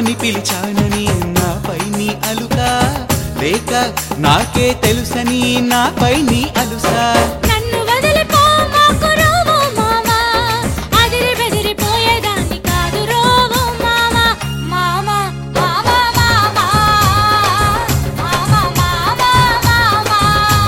రమ్మని పిలిచానని నాపై నీ అలుక లేక నాకే తెలుసని నాపై నీ అలుసా నన్ను వదిలిపో మాకు రోవు మామా అదిరి బెదిరిపోయేదాన్ని కాదు రోవు మామా మామా మామా మామా మామా మామా మామా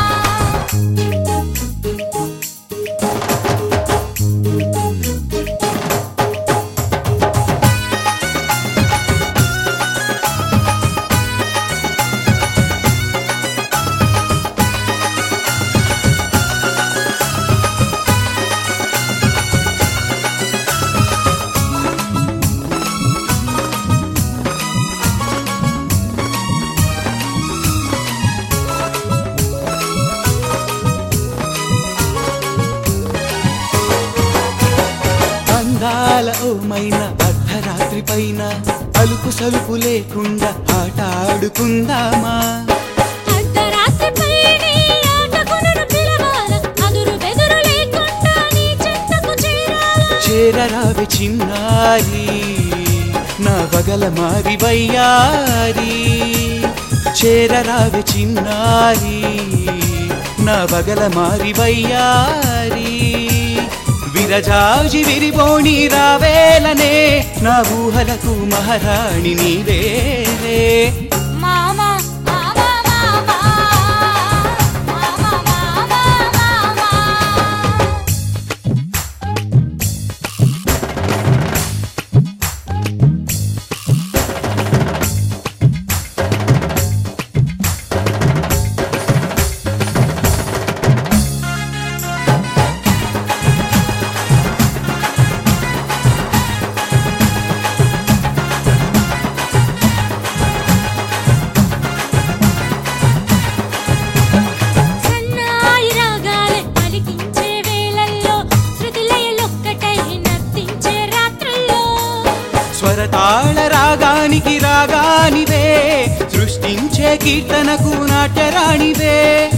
అందాల ఓమైన అర్ధరాత్రి పైన అలుపు సలుపు లేకుండా ఆట ఆడుకుందామా అర్ధరాత్రి పైనే ఆటకు నన్ను పిలవాల అదురు బెదురు లేకుండా నీ చెంతకు చేరాలా చేరరావి చిన్నారి నా బగల మారి వయ్యారి చేరరావి చిన్నారి నా బగల మారి వయ్యారి విరజాజి విరిబోణి రావేలనే నా ఊహలకు మహారాణి నీవేలే మామా మామా మామా మామా మామా మామా సన్నాయి రాగాలే పలికించే వేళల్లో శృతిలయలొక్కటై నర్తించే రాత్రుల్లో స్వరతాళ రాగానికి రాగానివే సృష్టించే కీర్తనకు నాట్యరాణివే